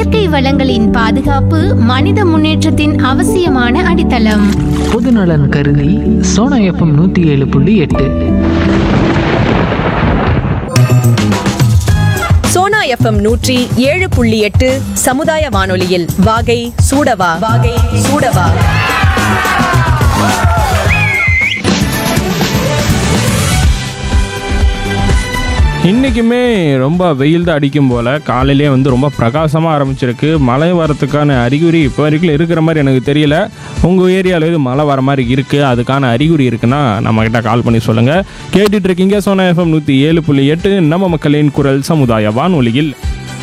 இயற்கை வளங்களின் பாதுகாப்பு மனித முன்னேற்றத்தின் அவசியமான அடித்தளம் பொதுநலன் கருதி சோனா எஃப்எம் நூற்றி ஏழு புள்ளி எட்டு சோனா எஃப்எம் நூற்றி ஏழு புள்ளி எட்டு சமுதாய வானொலியில் வாகை சூடவா வாகை சூடவா இன்றைக்குமே ரொம்ப வெயில் தான் அடிக்கும் போல் காலையிலே வந்து ரொம்ப பிரகாசமாக ஆரம்பிச்சிருக்கு மழை வரத்துக்கான அறிகுறி இப்போ வரைக்கும் இருக்கிற மாதிரி எனக்கு தெரியல உங்கள் ஏரியாவில் எது மழை வர மாதிரி இருக்குது அதுக்கான அறிகுறி இருக்குன்னா நம்மக்கிட்ட கால் பண்ணி சொல்லுங்கள் கேட்டுட்டு இருக்கீங்க சோனா எஃப்எம் நூற்றி ஏழு புள்ளி எட்டு நம்ம மக்களின் குரல் சமுதாய வானொலியில்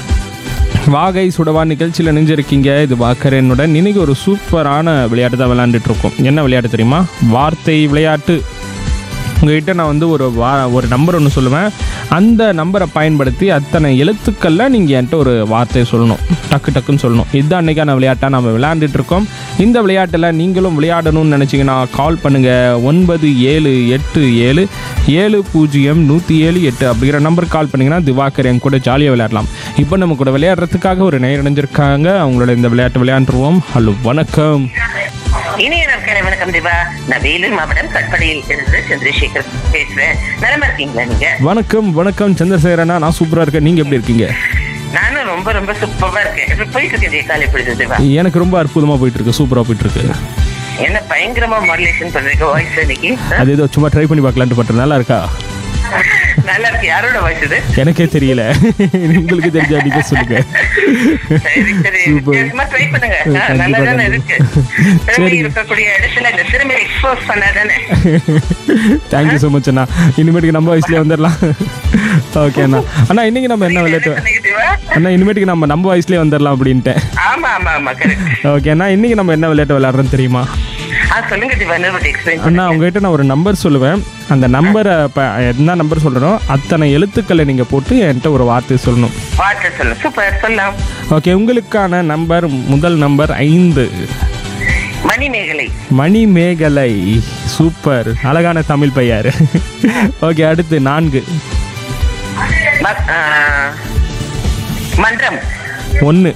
வாகை சுடவா நிகழ்ச்சியில் நினைஞ்சிருக்கீங்க இது வாக்கரனுடன் இன்னைக்கு ஒரு சூப்பரான விளையாட்டு தான் விளையாண்டுட்டு இருக்கோம் என்ன விளையாட்டு தெரியுமா வார்த்தை விளையாட்டு உங்ககிட்ட நான் வந்து ஒரு வா ஒரு நம்பர் ஒன்று சொல்லுவேன் அந்த நம்பரை பயன்படுத்தி அத்தனை எழுத்துக்களில் நீங்கள் என்கிட்ட ஒரு வார்த்தையை சொல்லணும் டக்கு டக்குன்னு சொல்லணும் இதுதான் அன்றைக்கான விளையாட்டாக நம்ம விளையாண்டுட்டு இருக்கோம் இந்த விளையாட்டில் நீங்களும் விளையாடணும்னு நினச்சிங்கன்னா கால் பண்ணுங்கள் ஒன்பது ஏழு எட்டு ஏழு ஏழு பூஜ்ஜியம் நூற்றி ஏழு எட்டு அப்படிங்கிற நம்பருக்கு கால் பண்ணிங்கன்னா திவாகர் என் கூட ஜாலியாக விளையாடலாம் இப்போ நம்ம கூட விளையாடுறதுக்காக ஒரு நேரம் இணைஞ்சிருக்காங்க அவங்களோட இந்த விளையாட்டு விளையாண்டுருவோம் ஹலோ வணக்கம் இனிய நாட்களை வணக்கம் தேவா நான் வேலூர் மாவட்டம் கட்படியில் இருந்து சந்திரசேகர் பேசுறேன் நலமா இருக்கீங்களா நீங்க வணக்கம் வணக்கம் சந்திரசேகரண்ணா நான் சூப்பராக இருக்கேன் நீங்கள் எப்படி இருக்கீங்க நானும் ரொம்ப ரொம்ப சூப்பரா இருக்கேன் இப்ப போயிட்டு இருக்கேன் காலை பொழுது தேவா எனக்கு ரொம்ப அற்புதமாக போயிட்டு இருக்கு சூப்பராக போயிட்டு இருக்கு என்ன பயங்கரமா மாடுலேஷன் பண்றீங்க வாய்ஸ் இன்னைக்கு அது ஏதோ சும்மா ட்ரை பண்ணி பார்க்கலான்ட்டு பண்றேன் நல்லா இருக்கா நல்லா இருக்கு யாரோட வாய்ஸ் இது எனக்கே தெரியல உங்களுக்கு தெரிஞ்சா நீங்க சொல்லுங்க சரி சரி Super. வித்தியாசமா ட்ரை பண்ணுங்க ஆ, கண்டிப்பா, நல்லா தானே இருக்கு கண்டிப்பா. திறமை சரி. இருக்கக்கூடிய இடத்துல இந்த திறமை எக்ஸ்போஸ் பண்ணாதானே தேங்க்யூ ஸோ மச் அண்ணா இனிமேட்டுக்கு நம்ம வயசுலேயே வந்துடலாம் ஓகே அண்ணா அண்ணா இன்னைக்கு நம்ம என்ன விளையாட்டு சொன்னீங்க தேவா அண்ணா இனிமேட்டுக்கு நம்ம நம்ம வயசுலேயே வந்துடலாம் அப்படின்ட்டேன் ஆமா ஆமா ஆமா கரெக்ட் ஓகே அண்ணா இன்னைக்கு நம்ம என்ன விளையாட்டு விளையாடுறோன்னு தெரியுமா ஆ சொல்லுங்க தேவா என்ன எக்ஸ்பிளைன் அண்ணா உங்ககிட்ட நான் ஒரு நம்பர் சொல்லுவேன் அந்த நம்பரை இப்போ என்ன நம்பர் சொல்கிறனோ அத்தனை எழுத்துக்களை நீங்கள் போட்டு என்கிட்ட ஒரு வார்த்தை சொல்லணும் வார்த்தை சொல்லுங்க சூப்பர் சொல்லலாம் ஓகே உங்களுக்கான நம்பர் முதல் நம்பர் ஐந்து மணிமேகலை மணிமேகலை சூப்பர் அழகான தமிழ் பெயர் ஓகே அடுத்து நான்கு ம- ஆ, மன்றம் ஒன்று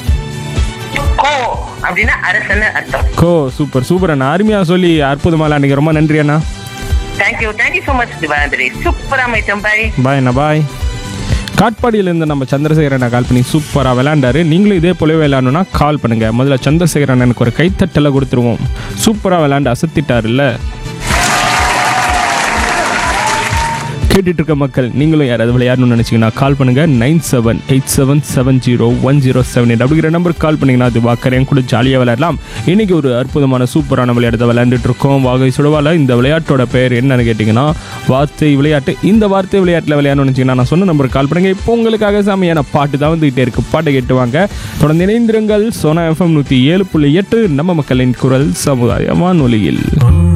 கோ அப்படின்னா அரசன்னு அர்த்தம் கோ சூப்பர் சூப்பர் அண்ணா அருமையாக சொல்லி அற்புதமாக விளையாடுங்க ரொம்ப நன்றி அண்ணா தேங்க்யூ தேங்க்யூ ஸோ மச் திவாந்திரி சூப்பரா மைட்டம் பாய் பாய் அண்ணா பாய் காட்பாடியிலேருந்து நம்ம சந்திரசேகரனை கால் பண்ணி சூப்பராக விளையாண்டாரு நீங்களும் இதே போலவே விளையாடணும்னா கால் பண்ணுங்கள் முதல்ல சந்திரசேகரன் எனக்கு ஒரு கைத்தட்டலை கொடுத்துருவோம் சூப்பராக விளையாண்டு அசத்திட்டாருல்ல கேட்டுட்டு இருக்க மக்கள் நீங்களும் யாராவது விளையாடணும்னு நினச்சிங்கன்னா கால் பண்ணுங்கள் nine seven eight seven seven zero one zero seven eight அப்படிங்கிற நம்பருக்கு கால் பண்ணிங்கன்னா அது வாக்கரையும் கூட ஜாலியாக விளையாடலாம் இன்றைக்கி ஒரு அற்புதமான சூப்பரான விளையாட்டை விளையாண்டுட்டு இருக்கோம் வாகை சுடவால இந்த விளையாட்டோட பெயர் என்னன்னு கேட்டிங்கன்னா வார்த்தை விளையாட்டு இந்த வார்த்தை விளையாட்டில் விளையாடணும்னு நினச்சிங்கன்னா நான் சொன்ன நம்பருக்கு கால் பண்ணுங்கள் இப்போ உங்களுக்காக சாமியான பாட்டு தான் வந்துகிட்டே இருக்கு பாட்டை கேட்டு வாங்க தொடர்ந்து இணைந்திருங்கள் சோனா எஃப்எம் நூற்றி ஏழு புள்ளி எட்டு நம்ம மக்களின் குரல் சமுதாய வானொலியில்